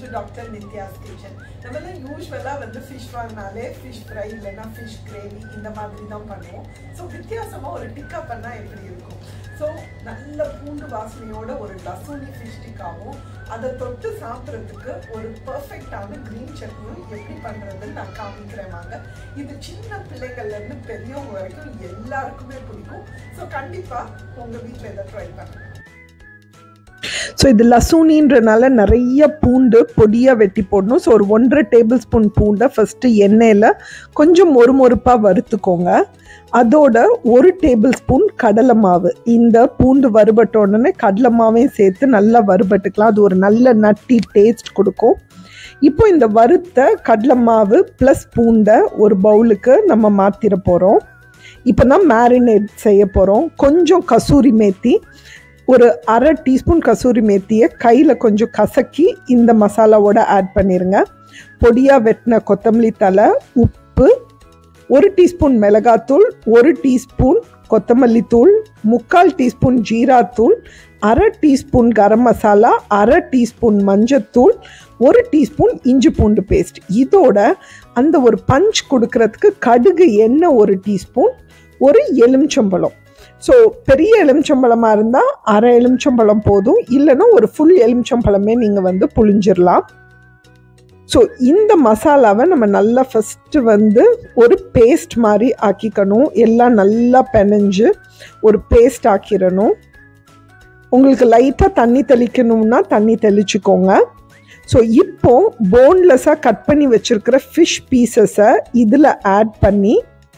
to doctor Nithya's kitchen நம்மளாம் யூஸ்வலாக வந்து ஃபிஷ் வாங்கினாலே ஃபிஷ் ஃப்ரை இல்லைன்னா ஃபிஷ் கிரேவி இந்த மாதிரி தான் பண்ணுவோம் ஸோ வித்தியாசமாக ஒரு டிக்கா பண்ணால் எப்படி இருக்கும் ஸோ நல்ல பூண்டு வாசனையோட ஒரு லசூனி ஃபிஷ் டிக்காவும் அதை தொட்டு சாப்பிட்றதுக்கு ஒரு பர்ஃபெக்டான க்ரீன் சட்னியும் எப்படி பண்ணுறதுன்னு நான் காமிக்கிறேன் வாங்க இது சின்ன பிள்ளைகள்லேருந்து பெரியவங்க வரைக்கும் எல்லாருக்குமே பிடிக்கும் ஸோ கண்டிப்பாக உங்கள் வீட்டில் இதை ட்ரை பண்ணுங்க ஸோ இது லசூனின்றனால நிறைய பூண்டு பொடியாக வெட்டி போடணும் ஸோ ஒரு ஒன்றரை டேபிள் ஸ்பூன் பூண்டை ஃபஸ்ட்டு எண்ணெயில் கொஞ்சம் மொறு மொறுப்பாக வறுத்துக்கோங்க அதோட ஒரு டேபிள் ஸ்பூன் கடலை மாவு இந்த பூண்டு வறுபட்ட உடனே கடலை மாவையும் சேர்த்து நல்லா வறுபட்டுக்கலாம் அது ஒரு நல்ல நட்டி டேஸ்ட் கொடுக்கும் இப்போ இந்த வறுத்த கடலை மாவு ப்ளஸ் பூண்டை ஒரு பவுலுக்கு நம்ம மாற்றிட போகிறோம் இப்போ தான் மேரினேட் செய்ய போகிறோம் கொஞ்சம் கசூரி மேத்தி ஒரு அரை டீஸ்பூன் கசூரி மேத்தியை கையில் கொஞ்சம் கசக்கி இந்த மசாலாவோட ஆட் பண்ணிடுங்க பொடியாக வெட்டின கொத்தமல்லி தலை உப்பு ஒரு டீஸ்பூன் மிளகாத்தூள் ஒரு டீஸ்பூன் கொத்தமல்லி தூள் முக்கால் டீஸ்பூன் ஜீராத்தூள் அரை டீஸ்பூன் கரம் மசாலா அரை டீஸ்பூன் மஞ்சத்தூள் ஒரு டீஸ்பூன் இஞ்சி பூண்டு பேஸ்ட் இதோட அந்த ஒரு பஞ்ச் கொடுக்கறதுக்கு கடுகு எண்ணெய் ஒரு டீஸ்பூன் ஒரு எலுமிச்சம்பழம் ஸோ பெரிய எலுமிச்சம்பழமாக இருந்தால் அரை எலுமிச்சம்பழம் போதும் இல்லைன்னா ஒரு ஃபுல் எலுமிச்சம்பழமே நீங்கள் வந்து புழிஞ்சிடலாம் ஸோ இந்த மசாலாவை நம்ம நல்லா ஃபஸ்ட்டு வந்து ஒரு பேஸ்ட் மாதிரி ஆக்கிக்கணும் எல்லாம் நல்லா பெனஞ்சு ஒரு பேஸ்ட் ஆக்கிடணும் உங்களுக்கு லைட்டாக தண்ணி தெளிக்கணும்னா தண்ணி தெளிச்சுக்கோங்க ஸோ இப்போ போன்லெஸ்ஸாக கட் பண்ணி வச்சுருக்கிற ஃபிஷ் பீசஸை இதில் ஆட் பண்ணி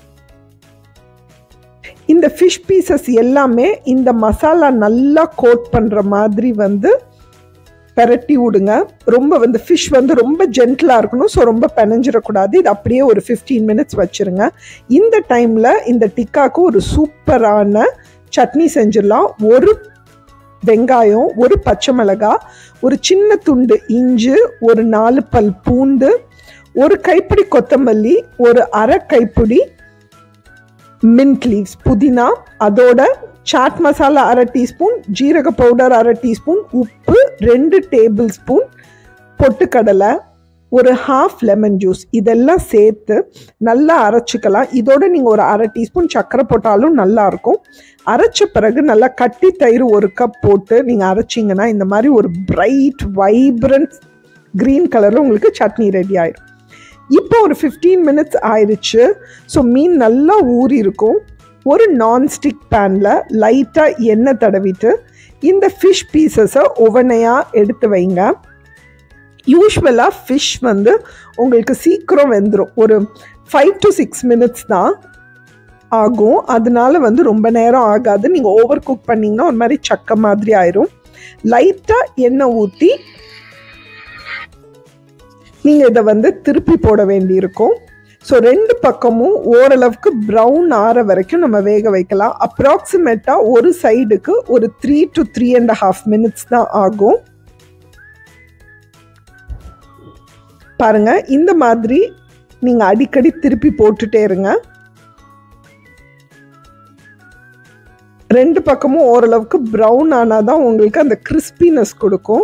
இந்த ஃபிஷ் பீசஸ் எல்லாமே இந்த மசாலா நல்லா கோட் பண்ணுற மாதிரி வந்து பெரட்டி விடுங்க ரொம்ப வந்து ஃபிஷ் வந்து ரொம்ப ஜென்டிலாக இருக்கணும் ஸோ ரொம்ப பெனஞ்சிடக்கூடாது இது அப்படியே ஒரு ஃபிஃப்டீன் மினிட்ஸ் வச்சுருங்க இந்த டைமில் இந்த டிக்காக்கு ஒரு சூப்பரான சட்னி செஞ்சிடலாம் ஒரு வெங்காயம் ஒரு பச்சை மிளகாய் ஒரு சின்ன துண்டு இஞ்சி ஒரு நாலு பல் பூண்டு ஒரு கைப்பிடி கொத்தமல்லி ஒரு அரை கைப்பிடி மின்ட் லீவ்ஸ் புதினா அதோட சாட் மசாலா அரை டீஸ்பூன் ஜீரக பவுடர் அரை டீஸ்பூன் உப்பு ரெண்டு டேபிள் ஸ்பூன் பொட்டுக்கடலை ஒரு ஹாஃப் லெமன் ஜூஸ் இதெல்லாம் சேர்த்து நல்லா அரைச்சிக்கலாம் இதோட நீங்கள் ஒரு அரை டீஸ்பூன் சர்க்கரை போட்டாலும் நல்லாயிருக்கும் அரைச்ச பிறகு நல்லா கட்டி தயிர் ஒரு கப் போட்டு நீங்கள் அரைச்சிங்கன்னா இந்த மாதிரி ஒரு பிரைட் வைப்ரண்ட் க்ரீன் கலரில் உங்களுக்கு சட்னி ரெடி ஆயிடும் இப்போ ஒரு ஃபிஃப்டீன் மினிட்ஸ் ஆயிடுச்சு ஸோ மீன் நல்லா ஊறி இருக்கும் ஒரு நான்ஸ்டிக் பேனில் லைட்டாக எண்ணெய் தடவிட்டு இந்த ஃபிஷ் பீசஸை ஒவனையாக எடுத்து வைங்க யூஸ்வலாக ஃபிஷ் வந்து உங்களுக்கு சீக்கிரம் வெந்துடும் ஒரு ஃபைவ் டு சிக்ஸ் மினிட்ஸ் தான் ஆகும் அதனால வந்து ரொம்ப நேரம் ஆகாது நீங்கள் ஓவர் குக் பண்ணிங்கன்னா ஒரு மாதிரி சக்க மாதிரி ஆயிரும் லைட்டாக எண்ணெய் ஊற்றி நீங்கள் இதை வந்து திருப்பி போட வேண்டியிருக்கும் ஸோ ரெண்டு பக்கமும் ஓரளவுக்கு ப்ரௌன் ஆற வரைக்கும் நம்ம வேக வைக்கலாம் அப்ராக்சிமேட்டாக ஒரு சைடுக்கு ஒரு three to three and half minutes தான் ஆகும் பாருங்க இந்த மாதிரி நீங்கள் அடிக்கடி திருப்பி போட்டுட்டே இருங்க ரெண்டு பக்கமும் ஓரளவுக்கு ப்ரௌன் ஆனால் தான் உங்களுக்கு அந்த கிறிஸ்பினஸ் கொடுக்கும்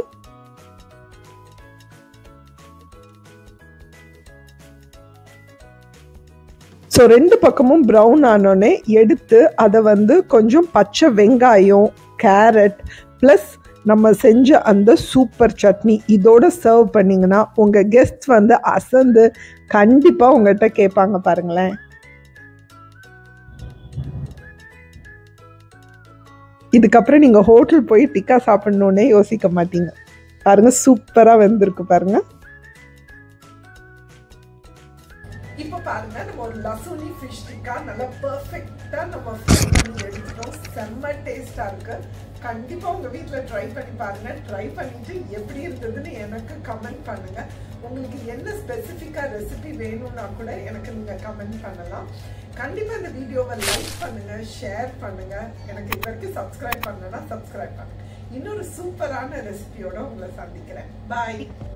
ஸோ ரெண்டு பக்கமும் ப்ரௌன் ஆனோடனே எடுத்து அதை வந்து கொஞ்சம் பச்சை வெங்காயம் கேரட் ப்ளஸ் நம்ம செஞ்ச அந்த சூப்பர் சட்னி இதோட சர்வ் பண்ணிங்கன்னா உங்கள் கெஸ்ட் வந்து அசந்து கண்டிப்பாக உங்கள்கிட்ட கேட்பாங்க பாருங்களேன் இதுக்கப்புறம் நீங்கள் ஹோட்டல் போய் டிக்கா சாப்பிட்ணுன்னே யோசிக்க மாட்டீங்க பாருங்க சூப்பராக வெந்திருக்கு பாருங்க இப்போ பாருங்க நம்ம ஒரு லசூனி ஃபிஷ் டிக்கா நல்லா பர்ஃபெக்டா நம்ம ஃப்ரை பண்ணி எடுத்துட்டோம் செம்ம டேஸ்டா இருக்கு கண்டிப்பா உங்க வீட்ல ட்ரை பண்ணி பாருங்க ட்ரை பண்ணிட்டு எப்படி இருந்ததுன்னு எனக்கு கமெண்ட் பண்ணுங்க உங்களுக்கு என்ன ஸ்பெசிஃபிக்கா ரெசிபி வேணும்னா கூட எனக்கு நீங்க கமெண்ட் பண்ணலாம் கண்டிப்பா இந்த வீடியோவை லைக் பண்ணுங்க ஷேர் பண்ணுங்க எனக்கு இது வரைக்கும் சப்ஸ்கிரைப் பண்ணலன்னா சப்ஸ்கிரைப் பண்ணுங்க இன்னொரு சூப்பரான ரெசிபியோட உங்களை சந்திக்கிறேன் பாய்